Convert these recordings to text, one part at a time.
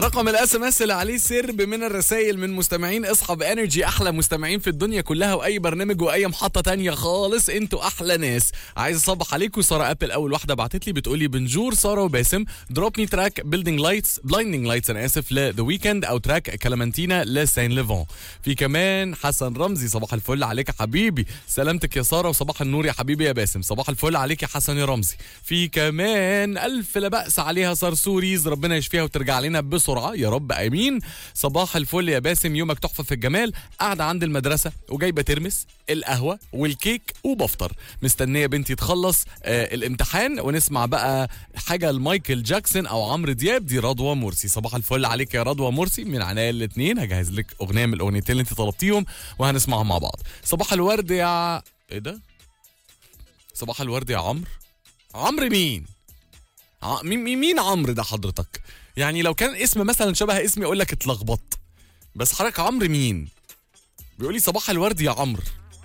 رقم الاس ام اس اللي عليه سرب من الرسائل من مستمعين اصحاب انرجي احلى مستمعين في الدنيا كلها واي برنامج واي محطه تانية خالص انتوا احلى ناس عايز اصبح عليكم ساره ابل اول واحده بعتت لي بتقول لي بنجور ساره وباسم دروب مي تراك بيلدينج لايتس بلايندينج لايتس انا اسف لذا ويكند او تراك كلامنتينا لسين ليفون في كمان حسن رمزي صباح الفل عليك يا حبيبي سلامتك يا ساره وصباح النور يا حبيبي يا باسم صباح الفل عليك يا حسن يا رمزي في كمان الف لا باس عليها صرصوريز ربنا يشفيها وترجع لنا بسرعه يا رب امين صباح الفل يا باسم يومك تحفه في الجمال قاعده عند المدرسه وجايبه ترمس القهوه والكيك وبفطر مستنيه بنتي تخلص آه الامتحان ونسمع بقى حاجه لمايكل جاكسون او عمرو دياب دي رضوى مرسي صباح الفل عليك يا رضوى مرسي من عناية الاثنين هجهز لك اغنيه من الاغنيتين اللي انت طلبتيهم وهنسمعهم مع بعض صباح الورد يا ايه ده صباح الورد يا عمرو عمرو مين ع- مين مين- مين عمرو ده حضرتك يعني لو كان اسم مثلا شبه اسمي اقول لك اتلخبطت بس حضرتك عمرو مين بيقول لي صباح الورد يا عمرو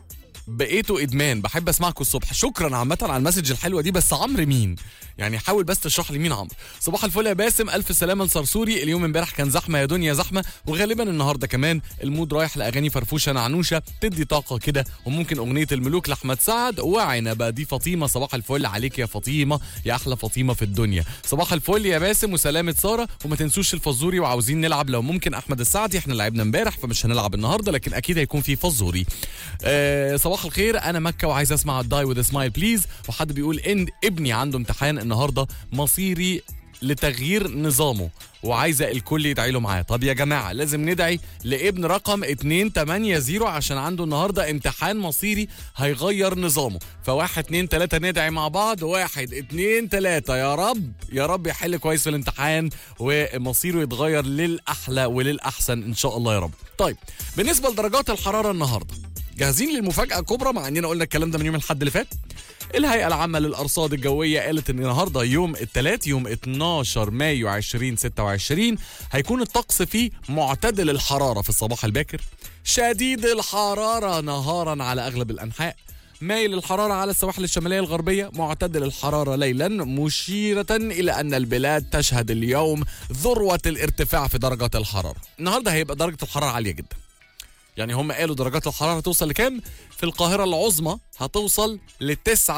بقيتوا ادمان بحب اسمعكم الصبح شكرا عامه على المسج الحلوه دي بس عمرو مين يعني حاول بس تشرح لي مين عمرو صباح الفل يا باسم الف سلامه لصرصوري اليوم امبارح كان زحمه يا دنيا زحمه وغالبا النهارده كمان المود رايح لاغاني فرفوشه نعنوشه تدي طاقه كده وممكن اغنيه الملوك لاحمد سعد وعنبه دي فاطمه صباح الفل عليك يا فاطمه يا احلى فاطمه في الدنيا صباح الفل يا باسم وسلامه ساره وما تنسوش الفزوري وعاوزين نلعب لو ممكن احمد السعدي احنا لعبنا امبارح فمش هنلعب النهارده لكن اكيد هيكون في فزوري آه صباح الخير انا مكه وعايز اسمع الداي وذ سمايل بليز وحد بيقول ان ابني عنده امتحان النهارده مصيري لتغيير نظامه وعايزه الكل يدعي له معاه طب يا جماعه لازم ندعي لابن رقم 280 عشان عنده النهارده امتحان مصيري هيغير نظامه فواحد اتنين تلاته ندعي مع بعض واحد اتنين تلاته يا رب يا رب يحل كويس في الامتحان ومصيره يتغير للاحلى وللاحسن ان شاء الله يا رب طيب بالنسبه لدرجات الحراره النهارده جاهزين للمفاجاه الكبرى مع اننا قلنا الكلام ده من يوم الاحد اللي فات الهيئة العامة للأرصاد الجوية قالت إن النهاردة يوم الثلاث يوم 12 مايو 2026 هيكون الطقس فيه معتدل الحرارة في الصباح الباكر شديد الحرارة نهارا على أغلب الأنحاء مايل الحرارة على السواحل الشمالية الغربية معتدل الحرارة ليلا مشيرة إلى أن البلاد تشهد اليوم ذروة الارتفاع في درجة الحرارة النهاردة هيبقى درجة الحرارة عالية جدا يعني هم قالوا درجات الحرارة هتوصل لكام؟ في القاهرة العظمى هتوصل ل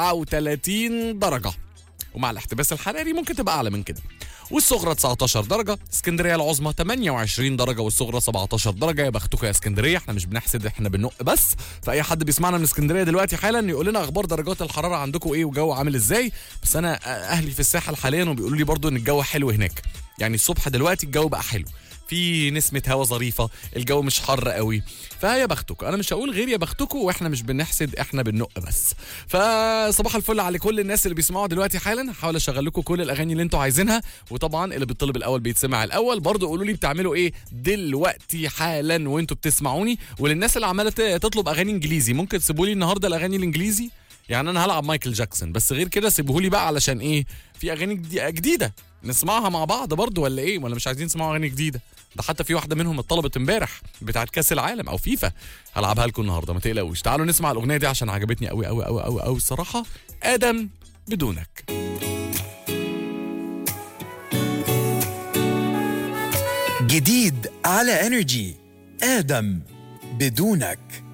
39 درجة ومع الاحتباس الحراري ممكن تبقى أعلى من كده والصغرى 19 درجة اسكندرية العظمى 28 درجة والصغرى 17 درجة يا بختكم يا اسكندرية احنا مش بنحسد احنا بننق بس فأي حد بيسمعنا من اسكندرية دلوقتي حالا يقول لنا أخبار درجات الحرارة عندكم إيه والجو عامل إزاي بس أنا أهلي في الساحل حاليا وبيقولوا لي برضو إن الجو حلو هناك يعني الصبح دلوقتي الجو بقى حلو في نسمة هوا ظريفة الجو مش حر قوي فيا بختكم انا مش هقول غير يا بختكم واحنا مش بنحسد احنا بننق بس فصباح الفل على كل الناس اللي بيسمعوا دلوقتي حالا هحاول اشغل لكم كل الاغاني اللي انتوا عايزينها وطبعا اللي بيطلب الاول بيتسمع الاول برضه قولوا لي بتعملوا ايه دلوقتي حالا وانتوا بتسمعوني وللناس اللي عماله ت- تطلب اغاني انجليزي ممكن تسيبوا لي النهارده الاغاني الانجليزي يعني انا هلعب مايكل جاكسون بس غير كده سيبوه لي بقى علشان ايه في اغاني جدي- جديده نسمعها مع بعض برضه ولا ايه ولا مش عايزين تسمعوا اغاني جديده ده حتى في واحده منهم اتطلبت امبارح بتاعت كاس العالم او فيفا هلعبها لكم النهارده ما تقلقوش تعالوا نسمع الاغنيه دي عشان عجبتني قوي قوي قوي قوي قوي الصراحه ادم بدونك جديد على انرجي ادم بدونك